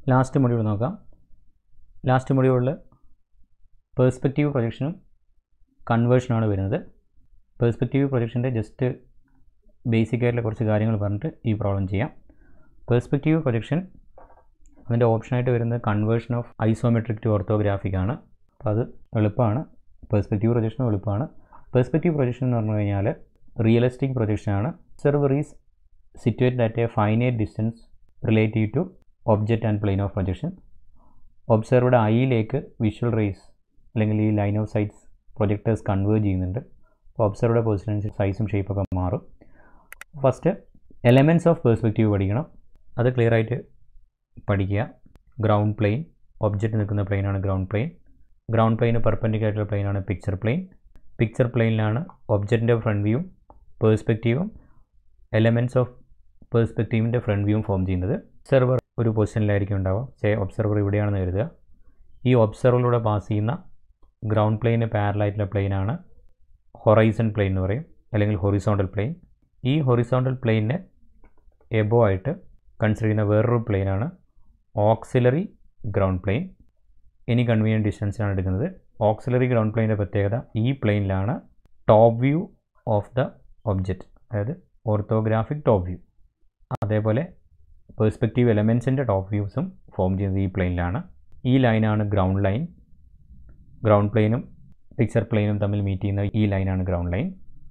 last module നോക്കാം last മൊഡ്യൂളിൽ perspective പ്രൊജക്ഷനും കൺവേർഷനാണ് വരുന്നത് പേഴ്സ്പെക്റ്റീവ് പ്രൊജക്ഷൻ്റെ ജസ്റ്റ് ബേസിക് ആയിട്ടുള്ള കുറച്ച് കാര്യങ്ങൾ പറഞ്ഞിട്ട് ഈ പ്രോബ്ലം ചെയ്യാം പേഴ്സ്പെക്റ്റീവ് പ്രൊജക്ഷൻ അതിൻ്റെ ഓപ്ഷനായിട്ട് വരുന്നത് conversion of isometric to orthographic ആണ് അപ്പോൾ അത് എളുപ്പമാണ് പേഴ്സ്പെക്റ്റീവ് പ്രൊജക്ഷനും എളുപ്പമാണ് പേഴ്സ്പെക്റ്റീവ് പ്രൊജക്ഷൻ എന്ന് പറഞ്ഞു കഴിഞ്ഞാൽ റിയലിസ്റ്റിക് പ്രൊജക്ഷനാണ് observer is situated at a finite distance relative to object and plane of projection ഒബ്സർവറുടെ ഐയിലേക്ക് വിഷ്വൽ റേസ് അല്ലെങ്കിൽ ഈ line of sights projectors converge ചെയ്യുന്നുണ്ട് അപ്പോൾ ഒബ്സർവറുടെ പൊസിഷൻ സൈസും ഷേപ്പൊക്കെ മാറും ഫസ്റ്റ് എലമെൻറ്റ്സ് ഓഫ് പേഴ്സ്പെക്റ്റീവ് പഠിക്കണം അത് ക്ലിയർ ആയിട്ട് പഠിക്കുക ഗ്രൗണ്ട് പ്ലെയിൻ ഒബ്ജക്റ്റ് നിൽക്കുന്ന പ്ലെയിനാണ് ഗ്രൗണ്ട് പ്ലെയിൻ ഗ്രൗണ്ട് പ്ലെയിന് പെർപ്പൻഡിക്കുലർ ആയിട്ടുള്ള പ്ലെയിനാണ് പിക്ചർ പ്ലെയിൻ പിക്ചർ പ്ലെയിനിലാണ് ഒബ്ജക്റ്റിൻ്റെ ഫ്രണ്ട് വ്യൂവും പേഴ്സ്പെക്റ്റീവും എലമെൻറ്റ്സ് ഓഫ് പേഴ്സ്പെക്റ്റീവിൻ്റെ ഫ്രണ്ട് വ്യൂവും ഫോം ചെയ്യുന്നത് സെർവർ ഒരു പൊസിഷനിലായിരിക്കും ഉണ്ടാവുക സേ ഒബ്സർവർ ഇവിടെയാണെന്ന് കരുതുക ഈ ഒബ്സർവറിലൂടെ പാസ് ചെയ്യുന്ന ഗ്രൗണ്ട് പ്ലെയിന് പാരലായിട്ടുള്ള പ്ലെയിനാണ് ഹൊറൈസൺ പ്ലെയിൻ എന്ന് പറയും അല്ലെങ്കിൽ ഹൊറിസോണ്ടൽ പ്ലെയിൻ ഈ ഹൊറിസോണ്ടൽ പ്ലെയിനിന് എബോ ആയിട്ട് കൺസിഡർ ചെയ്യുന്ന വേറൊരു പ്ലെയിനാണ് ഓക്സിലറി ഗ്രൗണ്ട് പ്ലെയിൻ ഇനി കൺവീനിയൻറ്റ് ഡിസ്റ്റൻസിലാണ് എടുക്കുന്നത് ഓക്സിലറി ഗ്രൗണ്ട് പ്ലെയിൻ്റെ പ്രത്യേകത ഈ പ്ലെയിനിലാണ് top view of the object അതായത് ഓർത്തോഗ്രാഫിക് ടോപ്പ് വ്യൂ അതേപോലെ പേഴ്സ്പെക്റ്റീവ് എലമെൻസിൻ്റെ ടോപ്പ് വ്യൂസും ഫോം ചെയ്യുന്നത് ഈ പ്ലെയിനിലാണ് ഈ ലൈനാണ് ഗ്രൗണ്ട് ലൈൻ ഗ്രൗണ്ട് പ്ലെയിനും പിക്ചർ പ്ലെയിനും തമ്മിൽ മീറ്റ് ചെയ്യുന്ന ഈ ലൈനാണ് ground line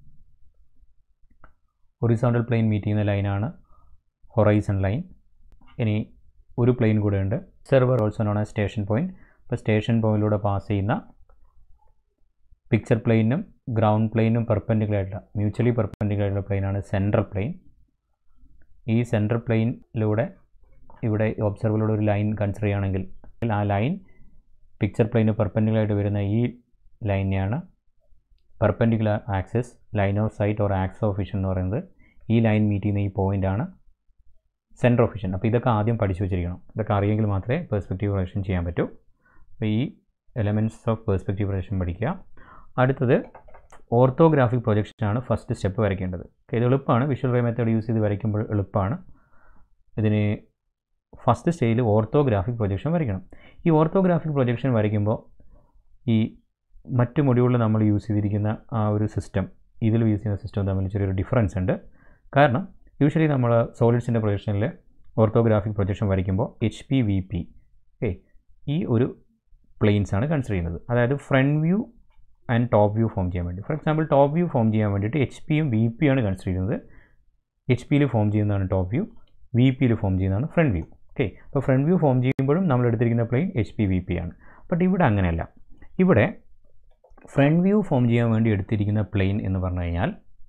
horizontal plane meet ചെയ്യുന്ന ലൈനാണ് ഹൊറൈസൺ ലൈൻ ഇനി ഒരു പ്ലെയിൻ കൂടെ ഉണ്ട് observer also known as station point ഇപ്പോൾ സ്റ്റേഷൻ പോയിൻറ്റിലൂടെ പാസ് ചെയ്യുന്ന പിക്ചർ പ്ലെയിനും ഗ്രൗണ്ട് പ്ലെയിനും പെർപ്പൻഡിക്കുലർ ആയിട്ടുള്ള മ്യൂച്വലി പെർപ്പൻഡിക്കുലർ ആയിട്ടുള്ള പ്ലെയിനാണ് സെൻട്രൽ പ്ലെയിൻ ഈ സെൻട്രൽ പ്ലെയിനിലൂടെ ഇവിടെ ഒബ്സർവറിലൂടെ ഒരു ലൈൻ കൺസിഡർ ചെയ്യുകയാണെങ്കിൽ ആ ലൈൻ പിക്ചർ പ്ലെയിന് പെർപ്പൻഡിക്കുലർ ആയിട്ട് വരുന്ന ഈ ലൈനെയാണ് perpendicular axis line of sight or axis of vision എന്ന് പറയുന്നത് ഈ ലൈൻ മീറ്റ് ചെയ്യുന്ന ഈ പോയിൻ്റാണ് സെൻറ്റർ ഓഫ് വിഷൻ അപ്പോൾ ഇതൊക്കെ ആദ്യം പഠിച്ചു വെച്ചിരിക്കണം ഇതൊക്കെ അറിയെങ്കിൽ മാത്രമേ പേഴ്സ്പെക്റ്റീവ് പ്രൊജക്ഷൻ ചെയ്യാൻ പറ്റൂ അപ്പോൾ ഈ എലമെൻറ്റ്സ് ഓഫ് പേഴ്സ്പെക്റ്റീവ് പ്രൊജക്ഷൻ പഠിക്കുക അടുത്തത് ഓർത്തോഗ്രാഫിക് പ്രൊജക്ഷനാണ് ഫസ്റ്റ് സ്റ്റെപ്പ് വരയ്ക്കേണ്ടത് ഇത് എളുപ്പമാണ് വിഷ്വൽ റേ മെത്തേഡ് യൂസ് ചെയ്ത് വരയ്ക്കുമ്പോൾ എളുപ്പമാണ് ഇതിന് ഫസ്റ്റ് സ്റ്റേജിൽ ഓർത്തോഗ്രാഫിക് പ്രൊജക്ഷൻ വരയ്ക്കണം ഈ ഓർത്തോഗ്രാഫിക് പ്രൊജക്ഷൻ വരയ്ക്കുമ്പോൾ ഈ മറ്റ് മൊഡ്യൂളിൽ നമ്മൾ യൂസ് ചെയ്തിരിക്കുന്ന ആ ഒരു സിസ്റ്റം ഇതിൽ യൂസ് ചെയ്യുന്ന സിസ്റ്റം തമ്മിൽ ചെറിയൊരു ഡിഫറൻസ് ഉണ്ട് കാരണം യൂഷ്വലി നമ്മൾ സോളിഡ്സിൻ്റെ പ്രൊജക്ഷനിൽ ഓർത്തോഗ്രാഫിക് പ്രൊജക്ഷൻ വരയ്ക്കുമ്പോൾ എച്ച് പി വി പി ഏ ഈ ഒരു പ്ലെയിൻസ് ആണ് കൺസിഡർ ചെയ്യുന്നത് അതായത് front view and top view form ചെയ്യാൻ വേണ്ടി for example top view form ചെയ്യാൻ വേണ്ടിയിട്ട് എച്ച് പിയും വി പി ആണ് കൺസിഡർ ചെയ്യുന്നത് എച്ച് പിയിൽ ഫോം ചെയ്യുന്നതാണ് ടോപ്പ് വ്യൂ വി പിയിൽ ഫോം ചെയ്യുന്നതാണ് ഫ്രണ്ട് വ്യൂ ഓക്കെ അപ്പോൾ ഫ്രണ്ട് വ്യൂ ഫോം ചെയ്യുമ്പോഴും നമ്മൾ എടുത്തിരിക്കുന്ന plane H P V P ആണ് ബട്ട് ഇവിടെ അങ്ങനെയല്ല ഇവിടെ ഫ്രണ്ട് വ്യൂ ഫോം ചെയ്യാൻ വേണ്ടി എടുത്തിരിക്കുന്ന പ്ലെയിൻ എന്ന് പറഞ്ഞു കഴിഞ്ഞാൽ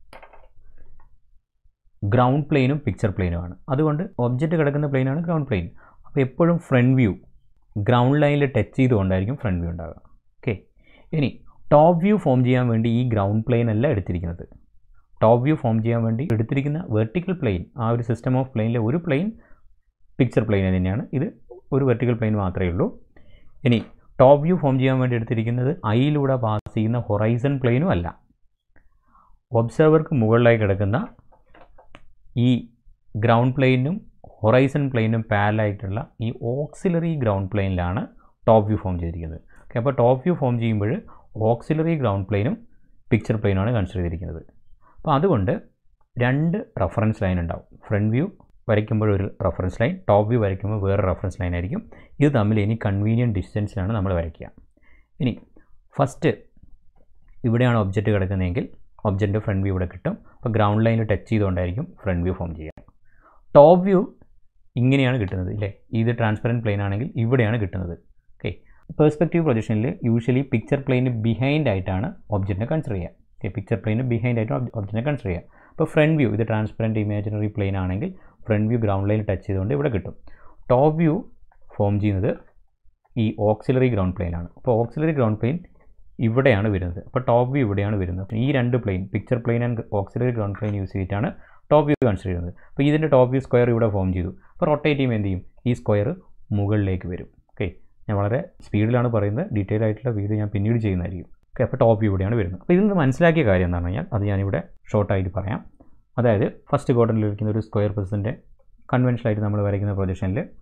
ഗ്രൗണ്ട് പ്ലെയിനും പിക്ചർ പ്ലെയിനുമാണ് അതുകൊണ്ട് ഒബ്ജക്റ്റ് കിടക്കുന്ന പ്ലെയിനാണ് ഗ്രൗണ്ട് പ്ലെയിൻ അപ്പോൾ എപ്പോഴും ഫ്രണ്ട് വ്യൂ ഗ്രൗണ്ട് ലൈനിൽ ടച്ച് ചെയ്തുകൊണ്ടായിരിക്കും ഫ്രണ്ട് വ്യൂ ഉണ്ടാവുക ഓക്കെ ഇനി ടോപ്പ് വ്യൂ ഫോം ചെയ്യാൻ വേണ്ടി ഈ ഗ്രൗണ്ട് പ്ലെയിൻ അല്ല എടുത്തിരിക്കുന്നത് ടോപ്പ് വ്യൂ ഫോം ചെയ്യാൻ വേണ്ടി എടുത്തിരിക്കുന്ന വെർട്ടിക്കൽ പ്ലെയിൻ ആ ഒരു സിസ്റ്റം ഓഫ് പ്ലെയിനിലെ ഒരു പ്ലെയിൻ പിക്ചർ പ്ലെയിൻ തന്നെയാണ് ഇത് ഒരു വെർട്ടിക്കൽ പ്ലെയിൻ മാത്രമേ ഉള്ളൂ ഇനി ടോപ്പ് വ്യൂ ഫോം ചെയ്യാൻ വേണ്ടി എടുത്തിരിക്കുന്നത് ഐയിലൂടെ പാസ് ചെയ്യുന്ന ഹൊറൈസൺ പ്ലെയിനും അല്ല ഒബ്സർവർക്ക് മുകളിലായി കിടക്കുന്ന ഈ ഗ്രൗണ്ട് പ്ലെയിനും ഹൊറൈസൺ പ്ലെയിനും പാരലായിട്ടുള്ള ഈ ഓക്സിലറി ഗ്രൗണ്ട് പ്ലെയിനിലാണ് ടോപ്പ് വ്യൂ ഫോം ചെയ്തിരിക്കുന്നത് ഓക്കെ അപ്പോൾ ടോപ്പ് വ്യൂ ഫോം ചെയ്യുമ്പോൾ ഓക്സിലറി ഗ്രൗണ്ട് പ്ലെയിനും പിക്ചർ പ്ലെയിനുമാണ് കൺസിഡർ ചെയ്തിരിക്കുന്നത് അപ്പോൾ അതുകൊണ്ട് രണ്ട് റെഫറൻസ് ലൈൻ ഉണ്ടാവും ഫ്രണ്ട് വ്യൂ വരയ്ക്കുമ്പോൾ ഒരു റെഫറൻസ് ലൈൻ ടോപ്പ് വ്യൂ വരയ്ക്കുമ്പോൾ വേറെ റെഫറൻസ് ലൈൻ ആയിരിക്കും ഇത് തമ്മിൽ ഇനി കൺവീനിയൻറ്റ് ഡിസ്റ്റൻസിലാണ് നമ്മൾ വരയ്ക്കുക ഇനി ഫസ്റ്റ് ഇവിടെയാണ് ഒബ്ജക്റ്റ് കിടക്കുന്നതെങ്കിൽ ഒബ്ജക്റ്റിൻ്റെ ഫ്രണ്ട് വ്യൂ ഇവിടെ കിട്ടും അപ്പോൾ ഗ്രൗണ്ട് ലൈനിൽ ടച്ച് ചെയ്തുകൊണ്ടായിരിക്കും ഫ്രണ്ട് വ്യൂ ഫോം ചെയ്യുക ടോപ്പ് വ്യൂ ഇങ്ങനെയാണ് കിട്ടുന്നത് ഇല്ലേ ഇത് ട്രാൻസ്പെറൻറ്റ് പ്ലെയിൻ ആണെങ്കിൽ ഇവിടെയാണ് കിട്ടുന്നത് ഓക്കെ പേഴ്സ്പെക്റ്റീവ് പ്രൊജക്ഷനിൽ യൂഷ്വലി പിക്ചർ പ്ലെയിന് ബിഹൈൻഡ് ആയിട്ടാണ് ഒബ്ജക്റ്റിനെ കൺസിഡർ ചെയ്യുക ഓക്കെ പിക്ചർ പ്ലെയിന് ബിഹൈൻഡ് ആയിട്ട് ഒബ്ജക്റ്റിനെ കൺസിഡർ ചെയ്യുക അപ്പോൾ ഫ്രണ്ട് വ്യൂ ഇത് ട്രാൻസ്പെറൻറ്റ് ഇമാജിനറി പ്ലെയിൻ ആണെങ്കിൽ front view ground line touch ചെയ്തുകൊണ്ട് ഇവിടെ കിട്ടും ടോപ്പ് വ്യൂ ഫോം ചെയ്യുന്നത് ഈ ഓക്സിലറി ഗ്രൗണ്ട് പ്ലെയിനാണ് അപ്പോൾ ഓക്സിലറി ഗ്രൗണ്ട് പ്ലെയിൻ ഇവിടെയാണ് വരുന്നത് അപ്പോൾ ടോപ്പ് വ്യൂ ഇവിടെയാണ് വരുന്നത് ഈ രണ്ട് plane picture plane and auxiliary ground plane use ചെയ്തിട്ടാണ് ടോപ്പ് വ്യൂ കൺസിഡർ ചെയ്യുന്നത് അപ്പോൾ ഇതിൻ്റെ ടോപ്പ് വ്യൂ സ്ക്വയർ ഇവിടെ ഫോം ചെയ്തു അപ്പോൾ റൊട്ടേറ്റ് ചെയ്യുമ്പോൾ എന്ത് ചെയ്യും ഈ സ്ക്വയർ മുകളിലേക്ക് വരും ഓക്കെ ഞാൻ വളരെ സ്പീഡിലാണ് പറയുന്നത് ഡീറ്റെയിൽ ആയിട്ടുള്ള വീഡിയോ ഞാൻ പിന്നീട് ചെയ്യുന്നതായിരിക്കും ഓക്കെ അപ്പോൾ ടോപ്പ് വ്യൂ ഇവിടെയാണ് വരുന്നത് അപ്പോൾ ഇതിൽ നിന്ന് മനസ്സിലാക്കിയ കാര്യം എന്താണെന്ന് കഴിഞ്ഞാൽ അത് ഞാനിവിടെ ഷോർട്ടായിട്ട് പറയാം അതായത് ഫസ്റ്റ് ക്വാർട്ടറിൽ ഇരിക്കുന്ന ഒരു സ്ക്വയർ പ്രസിൻ്റെ കൺവെൻഷനായിട്ട് നമ്മൾ വരയ്ക്കുന്ന പ്രൊജക്ഷനിൽ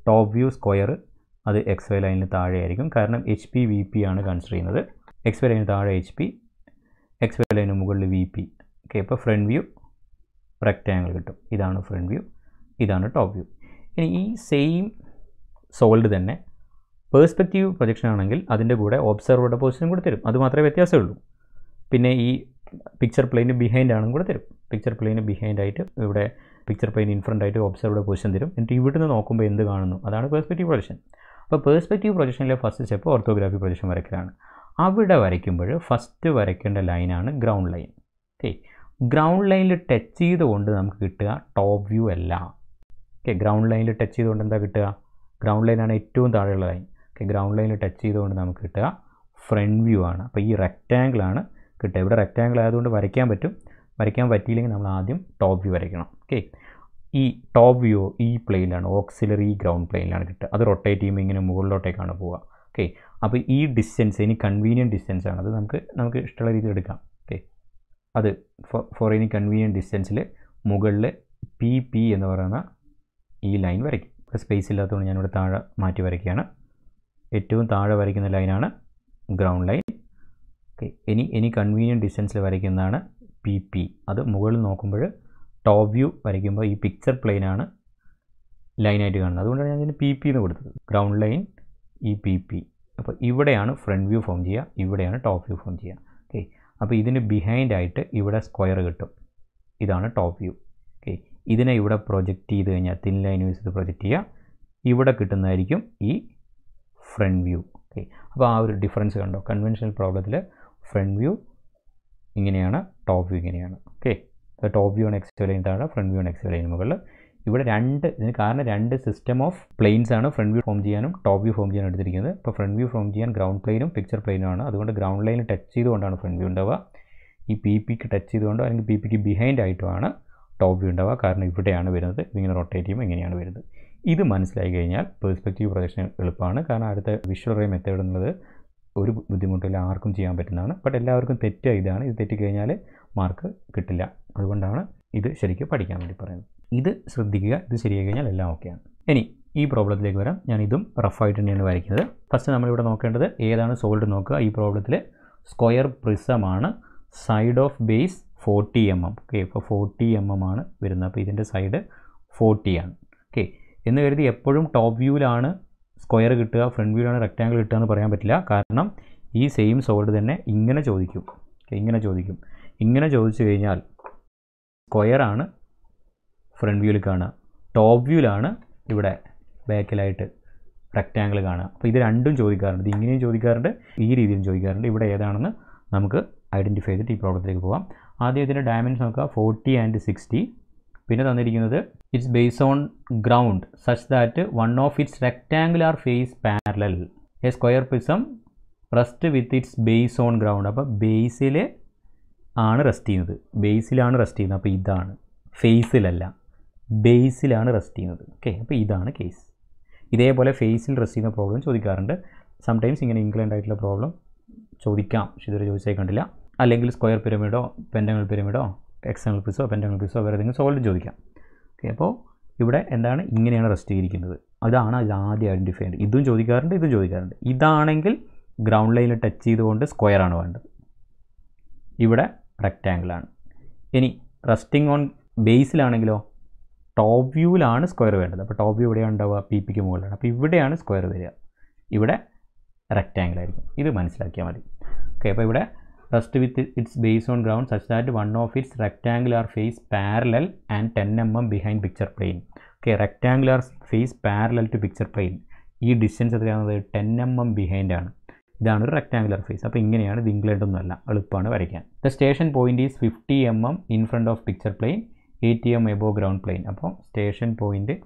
ടോപ്പ് വ്യൂ സ്ക്വയർ അത് എക്സ് വൈ ലൈനിന് താഴെയായിരിക്കും കാരണം എച്ച് പി വി പി ആണ് കൺസിഡർ ചെയ്യുന്നത് എക്സ് വൈ ലൈനിന് താഴെ എച്ച് പി എക്സ് വൈ ലൈനിന് മുകളിൽ വി പി ഓക്കെ അപ്പോൾ ഫ്രണ്ട് വ്യൂ റെക്റ്റാങ്കിൾ കിട്ടും ഇതാണ് ഫ്രണ്ട് വ്യൂ ഇതാണ് ടോപ്പ് വ്യൂ ഇനി ഈ സെയിം സോൾഡ് തന്നെ പേഴ്സ്പെക്റ്റീവ് പ്രൊജക്ഷൻ ആണെങ്കിൽ അതിൻ്റെ കൂടെ ഒബ്സർവറുടെ പൊസിഷൻ കൂടെ തരും അത് മാത്രമേ വ്യത്യാസമുള്ളൂ പിന്നെ ഈ പിക്ചർ പ്ലെയിന് ബിഹൈൻഡ് ആണെന്നും കൂടെ തരും പിക്ചർ പ്ലെയിന് ബിഹൈൻഡ് ആയിട്ട് ഇവിടെ പിക്ചർ പ്ലെയിൻ ഇൻഫ്രണ്ട് ആയിട്ട് ഒബ്സർവറുടെ പൊസിഷൻ തരും എന്നിട്ട് ഇവിടുന്ന് നോക്കുമ്പോൾ എന്ത് കാണുന്നു അതാണ് പേഴ്സ്പെക്റ്റീവ് പ്രൊജക്ഷൻ അപ്പോൾ പേഴ്സ്പെക്റ്റീവ് പ്രൊജക്ഷനിലെ ഫസ്റ്റ് സ്റ്റെപ്പ് ഓർത്തോഗ്രാഫി പ്രൊജക്ഷൻ വരയ്ക്കലാണ് അവിടെ വരയ്ക്കുമ്പോൾ ഫസ്റ്റ് വരയ്ക്കേണ്ട ലൈനാണ് ഗ്രൗണ്ട് ലൈൻ ഓക്കെ ഗ്രൗണ്ട് ലൈനിൽ ടച്ച് ചെയ്തുകൊണ്ട് നമുക്ക് കിട്ടുക ടോപ്പ് വ്യൂ അല്ല ഓക്കെ ഗ്രൗണ്ട് ലൈനിൽ ടച്ച് ചെയ്തുകൊണ്ട് എന്താ കിട്ടുക ഗ്രൗണ്ട് ലൈനാണ് ഏറ്റവും താഴെയുള്ള ലൈൻ ഓക്കെ ഗ്രൗണ്ട് ലൈനിൽ ടച്ച് ചെയ്തുകൊണ്ട് നമുക്ക് കിട്ടുക ഫ്രണ്ട് വ്യൂ ആണ് അപ്പോൾ ഈ റെക്റ്റാങ്കിൾ ആണ് കിട്ടുക ഇവിടെ റെക്റ്റാങ്കിൾ ആയതുകൊണ്ട് വരയ്ക്കാൻ പറ്റും വരയ്ക്കാൻ പറ്റിയില്ലെങ്കിൽ നമ്മൾ ആദ്യം ടോപ്പ് വ്യൂ വരയ്ക്കണം ഓക്കെ ഈ ടോപ്പ് വ്യൂ ഈ പ്ലെയിനിലാണ് ഓക്സിലറി ഗ്രൗണ്ട് പ്ലെയിനിലാണ് കിട്ടുക അത് റൊട്ടേറ്റ് ചെയ്യുമ്പോൾ ഇങ്ങനെ മുകളിലോട്ടേക്കാണ് പോവുക ഓക്കെ അപ്പോൾ ഈ ഡിസ്റ്റൻസ് ഇനി കൺവീനിയൻറ്റ് ഡിസ്റ്റൻസ് ആണ് അത് നമുക്ക് നമുക്ക് ഇഷ്ടമുള്ള രീതിയിൽ എടുക്കാം ഓക്കെ അത് ഫോർ എനി കൺവീനിയൻറ്റ് ഡിസ്റ്റൻസിൽ മുകളിൽ പി പി എന്ന് പറയുന്ന ഈ ലൈൻ വരയ്ക്കും ഇപ്പോൾ സ്പേസ് ഇല്ലാത്തതുകൊണ്ട് ഞാനിവിടെ താഴെ മാറ്റി വരയ്ക്കുകയാണ് ഏറ്റവും താഴെ വരയ്ക്കുന്ന ലൈനാണ് ഗ്രൗണ്ട് ലൈൻ ഓക്കെ ഇനി ഇനി കൺവീനിയൻറ്റ് ഡിസ്റ്റൻസിൽ വരയ്ക്കുന്നതാണ് പി പി അത് മുകളിൽ നോക്കുമ്പോൾ ടോപ്പ് വ്യൂ വരയ്ക്കുമ്പോൾ ഈ പിക്ചർ പ്ലെയിനാണ് ലൈനായിട്ട് കാണുന്നത് അതുകൊണ്ടാണ് ഞാൻ ഇതിന് പി പി എന്ന് കൊടുത്തത് ഗ്രൗണ്ട് ലൈൻ ഈ പി പി അപ്പോൾ ഇവിടെയാണ് ഫ്രണ്ട് വ്യൂ ഫോം ചെയ്യുക ഇവിടെയാണ് ടോപ്പ് വ്യൂ ഫോം ചെയ്യുക ഓക്കെ അപ്പോൾ ഇതിന് ബിഹൈൻഡ് ആയിട്ട് ഇവിടെ സ്ക്വയർ കിട്ടും ഇതാണ് ടോപ്പ് വ്യൂ ഓക്കെ ഇതിനെ ഇവിടെ പ്രൊജക്റ്റ് ചെയ്ത് കഴിഞ്ഞാൽ തിൻ ലൈൻ യൂസ് ചെയ്ത് പ്രൊജക്റ്റ് ചെയ്യുക ഇവിടെ കിട്ടുന്നതായിരിക്കും ഈ ഫ്രണ്ട് വ്യൂ ഓക്കെ അപ്പോൾ ആ ഒരു ഡിഫറൻസ് കണ്ടോ കൺവെൻഷണൽ പ്രോബ്ലത്തിൽ ഫ്രണ്ട് വ്യൂ ഇങ്ങനെയാണ് ടോപ്പ് വ്യൂ ഇങ്ങനെയാണ് ഓക്കെ ടോപ്പ് വ്യൂ ആണ് എക്സ് ലൈൻ താഴെ ഫ്രണ്ട് വ്യൂ ആണ് എക്സ് ലൈൻ മുകളിൽ ഇവിടെ രണ്ട് ഇതിന് കാരണം രണ്ട് സിസ്റ്റം ഓഫ് പ്ലെയിൻസ് ആണ് ഫ്രണ്ട് വ്യൂ ഫോം ചെയ്യാനും ടോപ്പ് വ്യൂ ഫോം ചെയ്യാനും എടുത്തിരിക്കുന്നത് ഇപ്പോൾ ഫ്രണ്ട് വ്യൂ ഫോം ചെയ്യാൻ ഗ്രൗണ്ട് പ്ലെയിനും പിക്ചർ പ്ലെയിനും ആണ് അതുകൊണ്ട് ഗ്രൗണ്ട് ലൈനിൽ ടച്ച് ചെയ്തുകൊണ്ടാണ് ഫ്രണ്ട് വ്യൂ ഉണ്ടാവുക ഈ പി പിക്ക് ടച്ച് ചെയ്തുകൊണ്ടോ അല്ലെങ്കിൽ പി പിക്ക് ബിഹൈൻഡ് ആയിട്ടുമാണ് ടോപ്പ് വ്യൂ ഉണ്ടാവുക കാരണം ഇവിടെയാണ് വരുന്നത് ഇങ്ങനെ റൊട്ടേറ്റ് ചെയ്യുമ്പോൾ ഇങ്ങനെയാണ് വരുന്നത് ഇത് മനസ്സിലായി കഴിഞ്ഞാൽ പെർസ്പെക്റ്റീവ് പ്രൊജക്ഷൻ എളുപ്പമാണ് കാരണം അടുത്ത വിഷ്വൽ റേ മെത്തേഡ് എന്നുള്ളത് ഒരു ബുദ്ധിമുട്ടില്ല ആർക്കും ചെയ്യാൻ പറ്റുന്നതാണ് ബട്ട് എല്ലാവർക്കും തെറ്റ് ഇതാണ് ഇത് തെറ്റിക്കഴിഞ്ഞാൽ മാർക്ക് കിട്ടില്ല അതുകൊണ്ടാണ് ഇത് ശരിക്കും പഠിക്കാൻ വേണ്ടി പറയുന്നത് ഇത് ശ്രദ്ധിക്കുക ഇത് ശരിയായി കഴിഞ്ഞാൽ എല്ലാം ഓക്കെയാണ് ഇനി ഈ പ്രോബ്ലത്തിലേക്ക് വരാം ഞാൻ ഇതും റഫായിട്ട് തന്നെയാണ് വരയ്ക്കുന്നത് ഫസ്റ്റ് നമ്മളിവിടെ നോക്കേണ്ടത് ഏതാണ് സോൾഡ് നോക്കുക ഈ പ്രോബ്ലത്തിൽ സ്ക്വയർ പ്രിസമാണ് side of base forty M M okay ഇപ്പോൾ ഫോർട്ടി എം എം ആണ് വരുന്നത് അപ്പോൾ ഇതിൻ്റെ സൈഡ് ഫോർട്ടി ആണ് ഓക്കെ എന്ന് കരുതി എപ്പോഴും ടോപ്പ് വ്യൂവിലാണ് സ്ക്വയർ കിട്ടുക ഫ്രണ്ട് വ്യൂവിലാണ് റെക്റ്റാങ്കിൾ കിട്ടുക എന്ന് പറയാൻ പറ്റില്ല കാരണം ഈ സെയിം സോൾഡ് തന്നെ ഇങ്ങനെ ചോദിക്കും ഓക്കെ ഇങ്ങനെ ചോദിക്കും ഇങ്ങനെ ചോദിച്ചു കഴിഞ്ഞാൽ സ്ക്വയറാണ് ഫ്രണ്ട് വ്യൂവിൽ കാണുക ടോപ്പ് വ്യൂവിലാണ് ഇവിടെ ബാക്കിലായിട്ട് റെക്റ്റാങ്കിൾ കാണുക അപ്പോൾ ഇത് രണ്ടും ചോദിക്കാറുണ്ട് ഇത് ഇങ്ങനെയും ചോദിക്കാറുണ്ട് ഈ രീതിയിലും ചോദിക്കാറുണ്ട് ഇവിടെ ഏതാണെന്ന് നമുക്ക് ഐഡൻറ്റിഫൈ ചെയ്തിട്ട് ഈ പ്രോബ്ലത്തിലേക്ക് പോകാം ആദ്യം ഇതിൻ്റെ ഡയമെൻഷൻ നോക്കുക ഫോർട്ടി ആൻഡ് സിക്സ്റ്റി പിന്നെ തന്നിരിക്കുന്നത് its base on ground such that one of its rectangular face parallel a square prism rest with its base on ground അപ്പോൾ ബേസിൽ ആണ് റെസ്റ്റ് ചെയ്യുന്നത് ബേസിലാണ് റെസ്റ്റ് ചെയ്യുന്നത് അപ്പോൾ ഇതാണ് ഫേസിലല്ല ബേസിലാണ് റെസ്റ്റ് ചെയ്യുന്നത് ഓക്കെ അപ്പോൾ ഇതാണ് കേസ് ഇതേപോലെ ഫേസിൽ റെസ്റ്റ് ചെയ്യുന്ന പ്രോബ്ലം ചോദിക്കാറുണ്ട് സംടൈംസ് ഇങ്ങനെ ഇൻക്ലൈൻഡ് ആയിട്ടുള്ള പ്രോബ്ലം ചോദിക്കാം പക്ഷെ ഇതുവരെ ചോദിച്ചാൽ കണ്ടില്ല അല്ലെങ്കിൽ സ്ക്വയർ പിരമിഡോ പെൻഡങ്ങൾ പിരമിഡോ എക്സ്റ്റേണൽ പ്രിസോ പെൻഡങ്ങൾ പ്രിസോ വേറെ ഏതെങ്കിലും സോൾവ് ചോദിക്കാം ഓക്കെ അപ്പോൾ ഇവിടെ എന്താണ് ഇങ്ങനെയാണ് റെസ്റ്റ് ചെയ്തിരിക്കുന്നത് അതാണ് ഇത് ആദ്യം ഐഡൻറ്റിഫൈ ചെയ്യേണ്ടത് ഇതും ചോദിക്കാറുണ്ട് ഇതും ചോദിക്കാറുണ്ട് ഇതാണെങ്കിൽ ഗ്രൗണ്ട് ലൈനിൽ ടച്ച് ചെയ്തുകൊണ്ട് സ്ക്വയർ ആണ് വേണ്ടത് ഇവിടെ റെക്റ്റാങ്കിളാണ് ഇനി റെസ്റ്റിംഗ് ഓൺ ബേസിലാണെങ്കിലോ ടോപ്പ് വ്യൂവിലാണ് സ്ക്വയർ വേണ്ടത് അപ്പോൾ ടോപ്പ് വ്യൂ എവിടെയാണ് ഉണ്ടാവുക പി പിക്ക് മുകളിലാണ് അപ്പോൾ ഇവിടെയാണ് സ്ക്വയർ വരിക ഇവിടെ റെക്റ്റാങ്കിൾ ആയിരിക്കും ഇത് മനസ്സിലാക്കിയാൽ മതി ഓക്കെ അപ്പോൾ ഇവിടെ rest with its base on ground such that one of its rectangular face parallel and ten M M behind picture plane okay rectangular face parallel to picture plane ഈ distance എത്രയാണെന്നത് ten M M behind ആണ് ഇതാണ് ഒരു rectangular face അപ്പോൾ ഇങ്ങനെയാണ് ഇത് ഇംഗ്ലണ്ടൊന്നുമല്ല എളുപ്പമാണ് വരയ്ക്കാൻ the station point is fifty M M in front of picture plane eighty M above ground plane അപ്പോൾ station point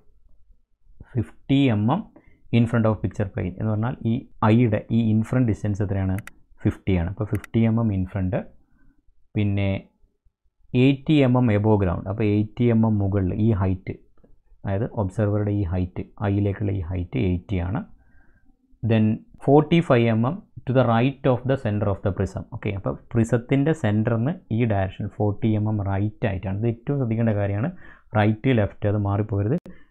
fifty M M in front of picture plane എന്ന് പറഞ്ഞാൽ ഈ ഐയുടെ ഈ ഇൻഫ്രണ്ട് ഡിസ്റ്റൻസ് എത്രയാണ് ഫിഫ്റ്റി ആണ് അപ്പോൾ ഫിഫ്റ്റി എം എം ഇൻഫ്രണ്ട് പിന്നെ eighty M M above ground അപ്പോൾ എയ്റ്റി എം എം മുകളിൽ ഈ ഹൈറ്റ് അതായത് ഒബ്സർവറുടെ ഈ ഹൈറ്റ് ഐയിലേക്കുള്ള ഈ ഹൈറ്റ് എയ്റ്റി ആണ് then forty five M M to the right of the centre of the prism okay അപ്പോൾ പ്രിസത്തിൻ്റെ സെൻറ്ററിന് ഈ direction forty M M right ആയിട്ടാണ് ഇത് ഏറ്റവും ശ്രദ്ധിക്കേണ്ട കാര്യമാണ് റൈറ്റ് ലെഫ്റ്റ് അത് മാറിപ്പോകരുത്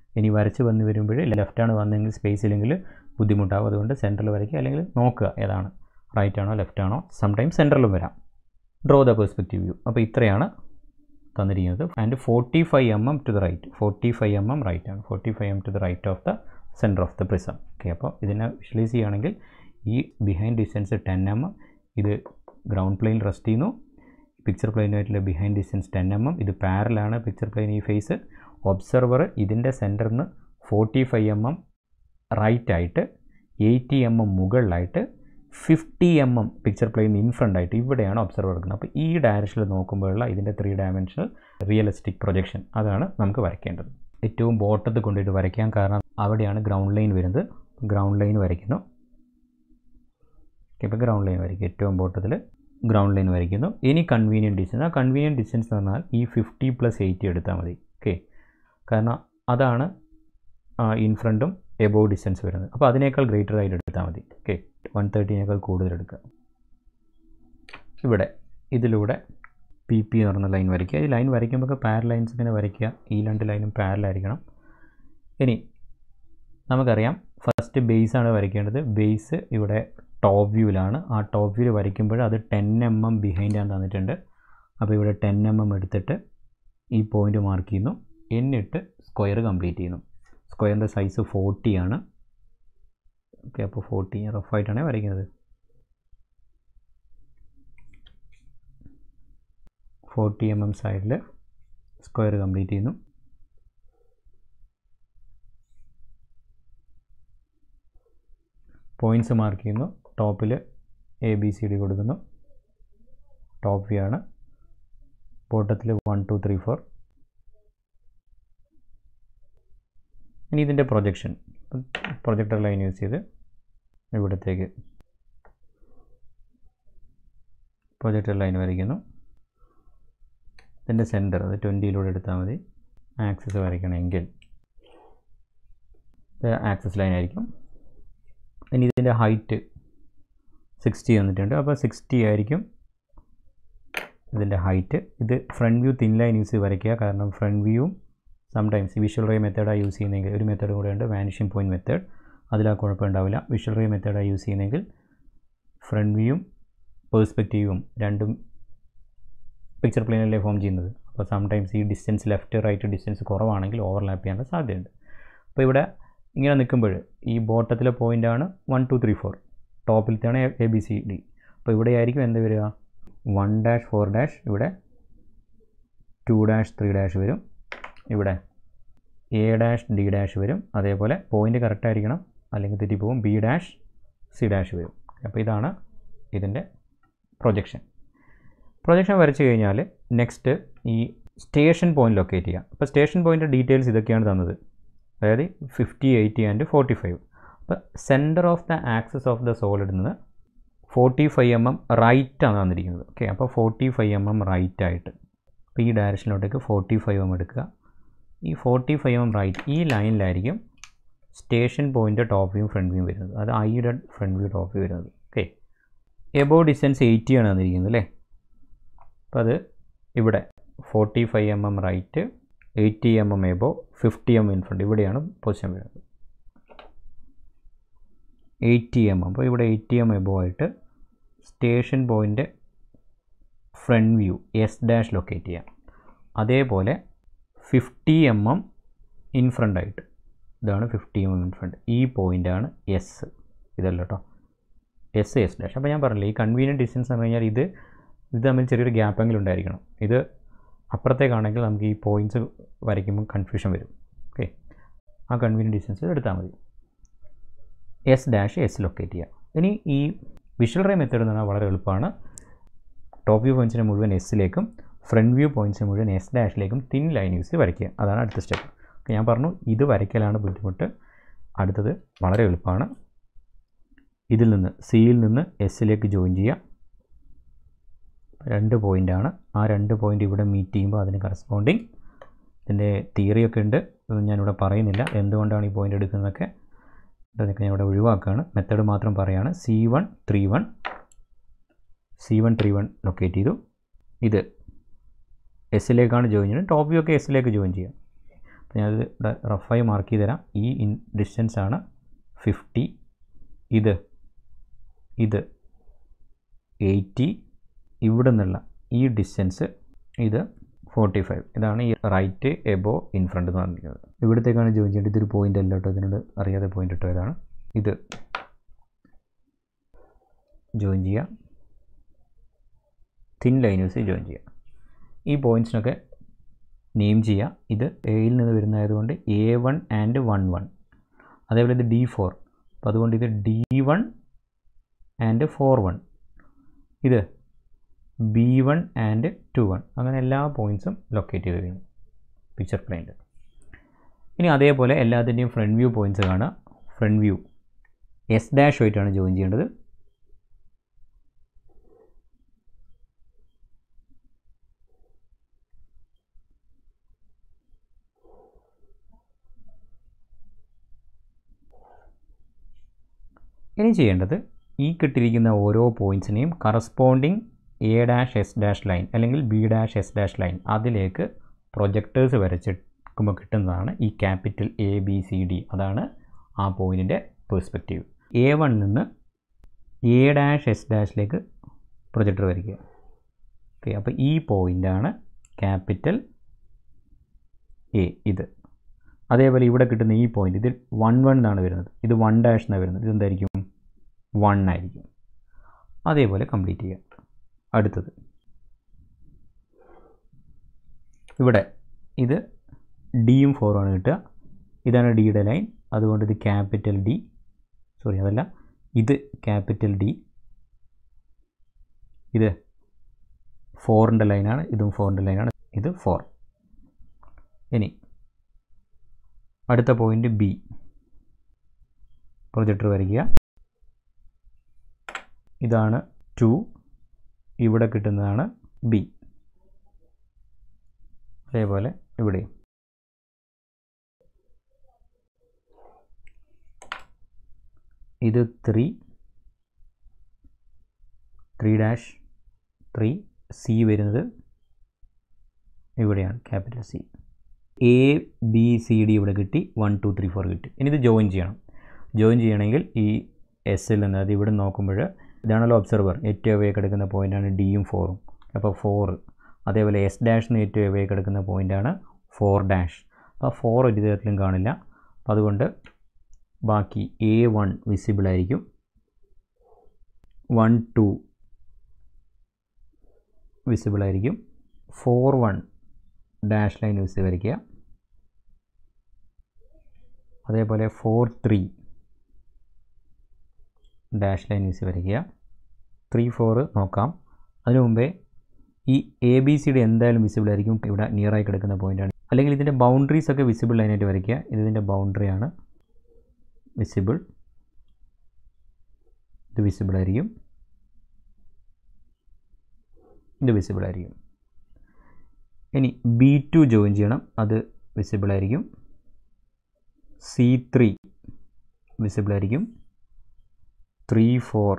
ഇനി വരച്ച് വന്ന് വരുമ്പോൾ ലെഫ്റ്റാണ് വന്നെങ്കിൽ സ്പേസ് ഇല്ലെങ്കിൽ ബുദ്ധിമുട്ടാവും അതുകൊണ്ട് സെൻറ്ററിൽ വരയ്ക്കുക അല്ലെങ്കിൽ നോക്കുക ഏതാണ് റൈറ്റ് ആണോ ലെഫ്റ്റ് ആണോ സംടൈം സെൻറ്ററിലും വരാം ഡ്രോ ദ പെർസ്പെക്റ്റീവ് വ്യൂ അപ്പോൾ ഇത്രയാണ് തന്നിരിക്കുന്നത് and forty five M M to the right forty five M M right ആണ് forty five M to the right of the centre of the prism okay അപ്പോൾ ഇതിനെ visualise ചെയ്യുകയാണെങ്കിൽ ഈ behind distance ten M M ഇത് ground plane rest ചെയ്യുന്നു picture പ്ലെയിനായിട്ടുള്ള behind distance ten M M ഇത് പാരലാണ് പിക്ചർ പ്ലെയിൻ ഈ ഫേസ് ഒബ്സർവർ ഇതിൻ്റെ സെൻറ്ററിൽ നിന്ന് forty five M M right ആയിട്ട് എയ്റ്റി എം എം മുകളിലായിട്ട് fifty M M picture plane in front ആയിട്ട് ഇവിടെയാണ് ഒബ്സർവർ എടുക്കുന്നത് അപ്പോൾ ഈ ഡയറക്ഷനിൽ നോക്കുമ്പോഴുള്ള ഇതിൻ്റെ ത്രീ ഡയമെൻഷണൽ റിയലിസ്റ്റിക് പ്രൊജക്ഷൻ അതാണ് നമുക്ക് വരയ്ക്കേണ്ടത് ഏറ്റവും ബോട്ടത്ത് കൊണ്ടുപോയിട്ട് വരയ്ക്കാൻ കാരണം അവിടെയാണ് ഗ്രൗണ്ട് ലൈൻ വരുന്നത് ഗ്രൗണ്ട് ലൈൻ വരയ്ക്കുന്നു ഇപ്പോൾ ഗ്രൗണ്ട് ലൈൻ വരയ്ക്കും ഏറ്റവും ബോട്ടത്തിൽ ഗ്രൗണ്ട് ലൈൻ വരയ്ക്കുന്നു ഇനി കൺവീനിയൻറ്റ് ഡിസ്റ്റൻസ് ആ കൺവീനിയൻറ്റ് ഡിസ്റ്റൻസ് എന്ന് പറഞ്ഞാൽ ഈ ഫിഫ്റ്റി പ്ലസ് എയ്റ്റി എടുത്താൽ മതി ഓക്കെ കാരണം അതാണ് ഇൻ ഫ്രണ്ടും എബോവ് ഡിസ്റ്റൻസ് വരുന്നത് അപ്പോൾ അതിനേക്കാൾ ഗ്രേറ്റർ ആയിട്ട് എടുത്താൽ മതി ഓക്കെ വൺ തേർട്ടീനേക്കാൾ കൂടുതൽ എടുക്കുക ഇവിടെ ഇതിലൂടെ പി പി എന്ന് പറഞ്ഞ ലൈൻ വരയ്ക്കുക ഈ ലൈൻ വരയ്ക്കുമ്പോൾ പാര ലൈൻസ് ഇങ്ങനെ വരയ്ക്കുക ഈ രണ്ട് ലൈനും പാരലായിരിക്കണം ഇനി നമുക്കറിയാം ഫസ്റ്റ് ബേസ് ആണ് വരയ്ക്കേണ്ടത് ബേസ് ഇവിടെ ടോപ്പ് വ്യൂവിലാണ് ആ ടോപ്പ് വ്യൂവിൽ വരയ്ക്കുമ്പോൾ അത് ടെൻ എം എം ബിഹൈൻഡാണ് തന്നിട്ടുണ്ട് അപ്പോൾ ഇവിടെ ടെൻ എം എം എടുത്തിട്ട് ഈ പോയിൻ്റ് മാർക്ക് ചെയ്യുന്നു എന്നിട്ട് സ്ക്വയർ കംപ്ലീറ്റ് ചെയ്യുന്നു സ്ക്വയറിൻ്റെ സൈസ് ഫോർട്ടി ആണ് ഓക്കെ അപ്പോൾ ഫോർട്ടി റഫായിട്ടാണ് വരയ്ക്കുന്നത് ഫോർട്ടി എം എം സൈഡിൽ സ്ക്വയർ കംപ്ലീറ്റ് ചെയ്യുന്നു പോയിൻറ്റ്സ് മാർക്ക് ചെയ്യുന്നു ടോപ്പിൽ എ ബി സി ഡി കൊടുക്കുന്നു ടോപ്പ് വ്യൂ ആണ് ബോട്ടത്തിൽ വൺ ടു ത്രീ ഫോർ ഇനി ഇതിൻ്റെ പ്രൊജക്ഷൻ പ്രൊജക്ടർ ലൈൻ യൂസ് ചെയ്ത് ഇവിടത്തേക്ക് പ്രൊജക്ടർ ലൈൻ വരയ്ക്കുന്നു ഇതിൻ്റെ സെൻറ്റർ അത് ട്വൻറ്റിയിലൂടെ എടുത്താൽ മതി ആക്സസ് വരയ്ക്കണമെങ്കിൽ ഇത് ആക്സസ് ലൈൻ ആയിരിക്കും ഇനി ഇതിൻ്റെ ഹൈറ്റ് സിക്സ്റ്റി തന്നിട്ടുണ്ട് അപ്പോൾ സിക്സ്റ്റി ആയിരിക്കും ഇതിൻ്റെ ഹൈറ്റ് ഇത് front view thin line use ചെയ്ത് വരയ്ക്കുക കാരണം ഫ്രണ്ട് വ്യൂവും സംടൈംസ് വിഷ്വൽ റേ മെത്തേഡാണ് യൂസ് ചെയ്യുന്നതെങ്കിൽ ഒരു മെത്തേഡ് കൂടെ ഉണ്ട് വാനിഷിംഗ് പോയിൻറ്റ് മെത്തേഡ് അതിൽ ആ കുഴപ്പമുണ്ടാവില്ല വിഷ്വൽ റേ മെത്തേഡാണ് യൂസ് ചെയ്യുന്നതെങ്കിൽ ഫ്രണ്ട് വ്യൂവും പേഴ്സ്പെക്റ്റീവും രണ്ടും പിക്ചർ പ്ലെയിനല്ലേ ഫോം ചെയ്യുന്നത് അപ്പോൾ സംടൈംസ് ഈ ഡിസ്റ്റൻസ് ലെഫ്റ്റ് റൈറ്റ് ഡിസ്റ്റൻസ് കുറവാണെങ്കിൽ ഓവർലാപ്പ് ചെയ്യാനുള്ള സാധ്യതയുണ്ട് അപ്പോൾ ഇവിടെ ഇങ്ങനെ നിൽക്കുമ്പോൾ ഈ ബോട്ടത്തിലെ പോയിൻ്റാണ് വൺ ടു ത്രീ ഫോർ ടോപ്പിലത്തെയാണ് എ ബി സി ഡി അപ്പോൾ ഇവിടെ ആയിരിക്കും എന്ത് വരിക വൺ ഡാഷ് ഫോർ ഡാഷ് ഇവിടെ ടു ഡാഷ് ത്രീ ഡാഷ് വരും ഇവിടെ എ ഡാഷ് ഡി ഡാഷ് വരും അതേപോലെ പോയിൻ്റ് കറക്റ്റ് ആയിരിക്കണം അല്ലെങ്കിൽ തെറ്റിപ്പോവും ബി ഡാഷ് സി ഡാഷ് വരും അപ്പോൾ ഇതാണ് ഇതിൻ്റെ പ്രൊജക്ഷൻ പ്രൊജക്ഷൻ വരച്ച് കഴിഞ്ഞാൽ നെക്സ്റ്റ് ഈ സ്റ്റേഷൻ പോയിൻ്റ് ലൊക്കേറ്റ് ചെയ്യുക അപ്പോൾ സ്റ്റേഷൻ പോയിൻ്റ് ഡീറ്റെയിൽസ് ഇതൊക്കെയാണ് തന്നത് അതായത് fifty eighty and forty five അപ്പോൾ centre of the axis of the solid നിന്ന് forty five M M right ആണ് തന്നിരിക്കുന്നത് ഓക്കെ അപ്പോൾ forty five M M right ആയിട്ട് അപ്പോൾ ഈ ഡയറക്ഷനിലോട്ടേക്ക് ഫോർട്ടി ഫൈവ് എം എടുക്കുക ഈ ഫോർട്ടി ഫൈവ് എം റൈറ്റ് ഈ ലൈനിലായിരിക്കും station point top view front view വരുന്നത് അത് ഐയുടെ ഫ്രണ്ട് വ്യൂ ടോപ്പ് വ്യൂ വരുന്നത് ഓക്കെ എബോ ഡിസ്റ്റൻസ് എയ്റ്റി ആണ് തന്നിരിക്കുന്നത് അല്ലേ അപ്പോൾ അത് ഇവിടെ forty five M M right eighty M M above fifty M in front ഇവിടെയാണ് പൊസിഷൻ വരുന്നത് എയ്റ്റി എം അപ്പോൾ ഇവിടെ എയ്റ്റി എം എബോ ആയിട്ട് station point front view S dash locate ചെയ്യാം അതേപോലെ fifty M M in front ആയിട്ട് ഇതാണ് fifty M M in front ഈ പോയിൻ്റാണ് എസ് ഇതല്ല കേട്ടോ എസ് എസ് ഡാഷ് അപ്പോൾ ഞാൻ പറഞ്ഞില്ലേ ഈ കൺവീനിയൻറ്റ് ഡിസ്റ്റൻസ് എന്ന് പറഞ്ഞു കഴിഞ്ഞാൽ ഇത് ഇത് തമ്മിൽ ചെറിയൊരു ഗ്യാപ്പെങ്കിലും ഉണ്ടായിരിക്കണം ഇത് അപ്പുറത്തേക്കാണെങ്കിൽ നമുക്ക് ഈ പോയിൻറ്റ്സ് വരയ്ക്കുമ്പോൾ കൺഫ്യൂഷൻ വരും ഓക്കെ ആ കൺവീനിയൻറ്റ് ഡിസ്റ്റൻസ് എടുത്താൽ മതി എസ് ഡാഷ് എസ് ലൊക്കേറ്റ് ചെയ്യുക ഇനി ഈ വിഷ്വൽ റേ മെത്തേഡ് എന്ന് പറഞ്ഞാൽ വളരെ എളുപ്പമാണ് ടോപ്പ് വ്യൂ പോയിൻറ്റ്സിനെ മുഴുവൻ എസ്സിലേക്കും ഫ്രണ്ട് വ്യൂ പോയിൻറ്റ്സിനെ മുഴുവൻ എസ് ഡാഷിലേക്കും തിൻ ലൈൻ യൂസ് വരയ്ക്കുക അതാണ് അടുത്ത സ്റ്റെപ്പ് ഓക്കെ ഞാൻ പറഞ്ഞു ഇത് വരയ്ക്കലാണ് ബുദ്ധിമുട്ട് അടുത്തത് വളരെ എളുപ്പമാണ് ഇതിൽ നിന്ന് സിയിൽ നിന്ന് എസ്സിലേക്ക് ജോയിൻ ചെയ്യുക രണ്ട് പോയിൻ്റാണ് ആ രണ്ട് പോയിൻ്റ് ഇവിടെ മീറ്റ് ചെയ്യുമ്പോൾ അതിന് കറസ്പോണ്ടിങ് ഇതിൻ്റെ തിയറിയൊക്കെ ഉണ്ട് ഇതൊന്നും ഞാനിവിടെ പറയുന്നില്ല എന്തുകൊണ്ടാണ് ഈ പോയിൻ്റ് എടുക്കുന്നതൊക്കെ ഇതൊക്കെ ഞാൻ ഇവിടെ ഒഴിവാക്കുകയാണ് മെത്തേഡ് മാത്രം പറയുകയാണ് C one three one C one three one locate ചെയ്തു ഇത് എസ്സിലേക്കാണ് ജോയിൻ ചെയ്യുന്നത് ടോപ്പ് വ്യൂ ഒക്കെ എസ്സിലേക്ക് ജോയിൻ ചെയ്യാം അപ്പോൾ ഞാനത് ഇവിടെ റഫായി മാർക്ക് ചെയ്ത് തരാം ഈ ഇൻ ഡിസ്റ്റൻസ് ആണ് ഫിഫ്റ്റി ഇത് ഇത് എയ്റ്റി ഇവിടെ നിന്നുള്ള ഈ ഡിസ്റ്റൻസ് ഇത് ഫോർട്ടി ഫൈവ് ഇതാണ് ഈ റൈറ്റ് എബോ ഇൻ ഫ്രണ്ട് എന്ന് പറഞ്ഞിരിക്കുന്നത് ഇവിടത്തേക്കാണ് ജോയിൻ ചെയ്യേണ്ടത് ഇതൊരു പോയിൻ്റ് അല്ല കേട്ടോ ഇതിനോട് അറിയാതെ പോയിൻ്റ് ഇട്ടോ ഇതാണ് ഇത് ജോയിൻ ചെയ്യുക തിൻ ലൈൻ യൂസ് ജോയിൻ ചെയ്യുക ഈ പോയിൻറ്റ്സിനൊക്കെ നെയിം ചെയ്യുക ഇത് എയിൽ നിന്ന് വരുന്നതായതുകൊണ്ട് A one and one one അതേപോലെ ഇത് ഡി ഫോർ അപ്പോൾ അതുകൊണ്ട് ഇത് D one and four one ഇത് B one and two one അങ്ങനെ എല്ലാ പോയിൻറ്റ്സും ലൊക്കേറ്റ് ചെയ്ത് കഴിഞ്ഞു പിക്ചർ പ്ലെയിനിൽ ഇനി അതേപോലെ എല്ലാത്തിൻ്റെയും ഫ്രണ്ട് വ്യൂ പോയിൻറ്റ്സ് കാണുക ഫ്രണ്ട് വ്യൂ എസ് ഡാഷ് ആയിട്ടാണ് ജോയിൻ ചെയ്യേണ്ടത് ഇനി ചെയ്യേണ്ടത് ഈ കിട്ടിയിരിക്കുന്ന ഓരോ പോയിൻറ്റ്സിനെയും corresponding A dash S dash line അല്ലെങ്കിൽ B dash S dash line അതിലേക്ക് പ്രൊജക്ടേഴ്സ് വരച്ചെടുക്കുമ്പോൾ കിട്ടുന്നതാണ് ഈ capital A B C D അതാണ് ആ പോയിൻറ്റിൻ്റെ പെർസ്പെക്റ്റീവ് എ വണ്ണിൽ നിന്ന് എ ഡാഷ് എസ് ഡാഷിലേക്ക് പ്രൊജക്ടർ വരയ്ക്കുക ഓക്കെ അപ്പോൾ ഈ പോയിൻ്റാണ് ക്യാപിറ്റൽ എ ഇത് അതേപോലെ ഇവിടെ കിട്ടുന്ന ഈ പോയിന്റ് ഇതിൽ വൺ വൺ എന്നാണ് വരുന്നത് ഇത് വൺ ഡാഷ് എന്നാണ് വരുന്നത് ഇതെന്തായിരിക്കും വൺ ആയിരിക്കും അതേപോലെ കംപ്ലീറ്റ് ചെയ്യുക അടുത്തത് ഇവിടെ ഇത് ഡിയും ഫോറുമാണ് കിട്ടുക ഇതാണ് ഡിയുടെ ലൈൻ അതുകൊണ്ട് ഇത് ക്യാപിറ്റൽ ഡി സോറി അതല്ല ഇത് ക്യാപിറ്റൽ ഡി ഇത് ഫോറിൻ്റെ ലൈനാണ് ഇതും ഫോറിൻ്റെ ലൈനാണ് ഇത് ഫോർ ഇനി അടുത്ത പോയിന്റ് ബി പ്രൊജക്ടർ വരയ്ക്കുക ഇതാണ് ടു ഇവിടെ കിട്ടുന്നതാണ് ബി അതേപോലെ ഇവിടെ ഇത് three three dash three C വരുന്നത് ഇവിടെയാണ് capital C A B C D ഇവിടെ കിട്ടി വൺ ടു ത്രീ ഫോർ കിട്ടി ഇനി ഇത് ജോയിൻ ചെയ്യണം ജോയിൻ ചെയ്യണമെങ്കിൽ ഈ എസ്സിൽ നിന്ന് അത് ഇവിടെ നോക്കുമ്പോൾ ഇതാണല്ലോ ഒബ്സർവർ ഏറ്റവും അവയെ കിടക്കുന്ന പോയിൻ്റാണ് ഡിയും ഫോറും അപ്പോൾ ഫോർ അതേപോലെ എസ് ഡാഷിന് ഏറ്റവും അവയെ കിടക്കുന്ന പോയിൻ്റാണ് ഫോർ ഡാഷ് അപ്പോൾ ഫോർ ഒരു തരത്തിലും കാണില്ല അപ്പോൾ അതുകൊണ്ട് ബാക്കി എ വൺ വിസിബിൾ ആയിരിക്കും വൺ ടു വിസിബിൾ ആയിരിക്കും four one dash line use വരയ്ക്കുക അതേപോലെ four three dash line use വരയ്ക്കുക ത്രീ ഫോർ നോക്കാം അതിനു മുമ്പേ ഈ എ ബി സി ഡി എന്തായാലും വിസിബിൾ ആയിരിക്കും ഇവിടെ നിയറായി കിടക്കുന്ന പോയിൻ്റാണ് അല്ലെങ്കിൽ ഇതിൻ്റെ ബൗണ്ടറീസ് ഒക്കെ വിസിബിൾ ലൈനായിട്ട് വരയ്ക്കുക ഇതിൻ്റെ ബൗണ്ടറിയാണ് വിസിബിൾ ഇത് വിസിബിൾ ആയിരിക്കും ഇത് വിസിബിൾ ആയിരിക്കും ഇനി ബി ടു ജോയിൻ ചെയ്യണം അത് വിസിബിൾ ആയിരിക്കും സി ത്രീ വിസിബിൾ ആയിരിക്കും ത്രീ ഫോർ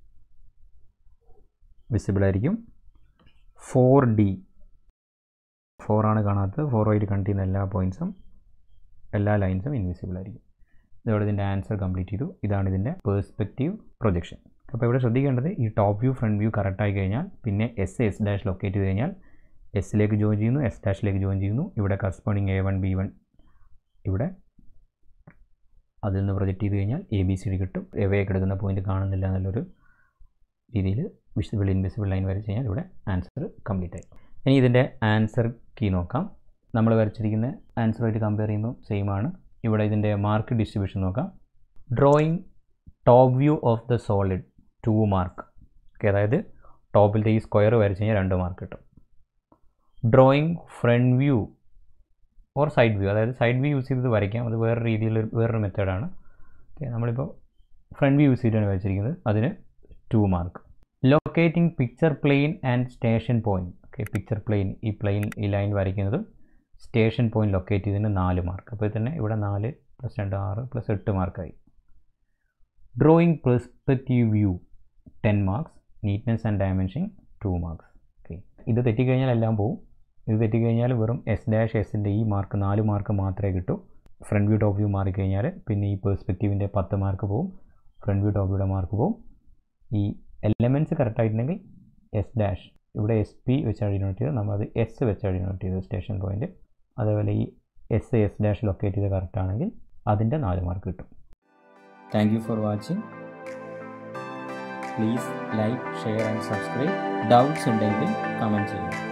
വിസിബിൾ ആയിരിക്കും ഫോർ ഡി ഫോറാണ് കാണാത്തത് ഫോർ ആയിട്ട് കണക്ട് ചെയ്യുന്ന എല്ലാ പോയിൻറ്റ്സും എല്ലാ ലൈൻസും ഇൻവിസിബിൾ ആയിരിക്കും ഇതോടെ ഇതിൻ്റെ ആൻസർ കംപ്ലീറ്റ് ചെയ്തു ഇതാണ് ഇതിൻ്റെ പേഴ്സ്പെക്റ്റീവ് പ്രൊജക്ഷൻ അപ്പോൾ ഇവിടെ ശ്രദ്ധിക്കേണ്ടത് ഈ top view front view correct ആയി കഴിഞ്ഞാൽ പിന്നെ എസ് എസ് ഡാഷ് ലൊക്കേറ്റ് ചെയ്ത് കഴിഞ്ഞാൽ എസ്സിലേക്ക് ജോയിൻ ചെയ്യുന്നു എസ് ഡാഷിലേക്ക് ജോയിൻ ചെയ്യുന്നു ഇവിടെ corresponding A one B one ഇവിടെ അതിൽ നിന്ന് പ്രൊജക്റ്റ് ചെയ്ത് കഴിഞ്ഞാൽ എ ബി സി ഡി കിട്ടും എവയെ കിടക്കുന്ന പോയിന്റ് കാണുന്നില്ല എന്നുള്ളൊരു രീതിയിൽ വിസിബിൾ ഇൻവിസിബിൾ ലൈൻ വരച്ച് കഴിഞ്ഞാൽ ഇവിടെ ആൻസർ കംപ്ലീറ്റ് ആയി ഇനി ഇതിൻ്റെ ആൻസർ കീ നോക്കാം നമ്മൾ വരച്ചിരിക്കുന്ന ആൻസറുമായിട്ട് കമ്പയർ ചെയ്യുമ്പോൾ സെയിം ആണ് ഇവിടെ ഇതിൻ്റെ മാർക്ക് ഡിസ്ട്രിബ്യൂഷൻ നോക്കാം drawing top view of the solid two mark okay അതായത് ടോപ്പിലത്തെ ഈ സ്ക്വയർ വരച്ച് കഴിഞ്ഞാൽ രണ്ട് മാർക്ക് കിട്ടും drawing front view or side view അതായത് സൈഡ് വ്യൂ യൂസ് ചെയ്തത് വരയ്ക്കാം അത് വേറെ രീതിയിൽ വേറൊരു മെത്തേഡാണ് ഓക്കെ നമ്മളിപ്പോൾ ഫ്രണ്ട് വ്യൂ യൂസ് ചെയ്തിട്ടാണ് വരച്ചിരിക്കുന്നത് അതിന് two mark locating picture plane and station point okay picture plane ഈ പ്ലെയിൻ ഈ ലൈൻ വരയ്ക്കുന്നതും സ്റ്റേഷൻ പോയിൻറ്റ് ലൊക്കേറ്റ് ചെയ്തതിന് നാല് മാർക്ക് അപ്പോൾ തന്നെ ഇവിടെ നാല് പ്ലസ് രണ്ട് ആറ് പ്ലസ് എട്ട് മാർക്കായി drawing perspective view ten marks neatness and dimension two marks okay ഇത് തെറ്റിക്കഴിഞ്ഞാൽ എല്ലാം പോവും ഇത് തെറ്റിക്കഴിഞ്ഞാൽ വെറും എസ് ഡാഷ് എസിൻ്റെ ഈ മാർക്ക് നാല് മാർക്ക് മാത്രമേ കിട്ടൂ ഫ്രണ്ട് വ്യൂ ടോപ്പ് വ്യൂ മാറിക്കഴിഞ്ഞാൽ പിന്നെ ഈ പേഴ്സ്പെക്റ്റീവിൻ്റെ പത്ത് മാർക്ക് പോവും ഫ്രണ്ട് വ്യൂ ടോപ്പ് വ്യൂയുടെ മാർക്ക് പോവും ഈ എലമെൻറ്റ്സ് കറക്റ്റ് ആയിട്ടുണ്ടെങ്കിൽ എസ് ഡാഷ് ഇവിടെ എസ് പി വെച്ചാണ് ഡിനോട്ട് ചെയ്തത് നമ്മളത് എസ് വെച്ചാണ് ഡിനോട്ട് ചെയ്തത് സ്റ്റേഷൻ പോയിൻ്റ് അതേപോലെ ഈ എസ് എസ് ഡാഷ് ലൊക്കേറ്റ് ചെയ്ത് കറക്റ്റ് ആണെങ്കിൽ അതിൻ്റെ നാല് മാർക്ക് കിട്ടും thank you for watching please like share and subscribe doubts ഉണ്ടെങ്കിൽ കമൻറ്റ് ചെയ്യുക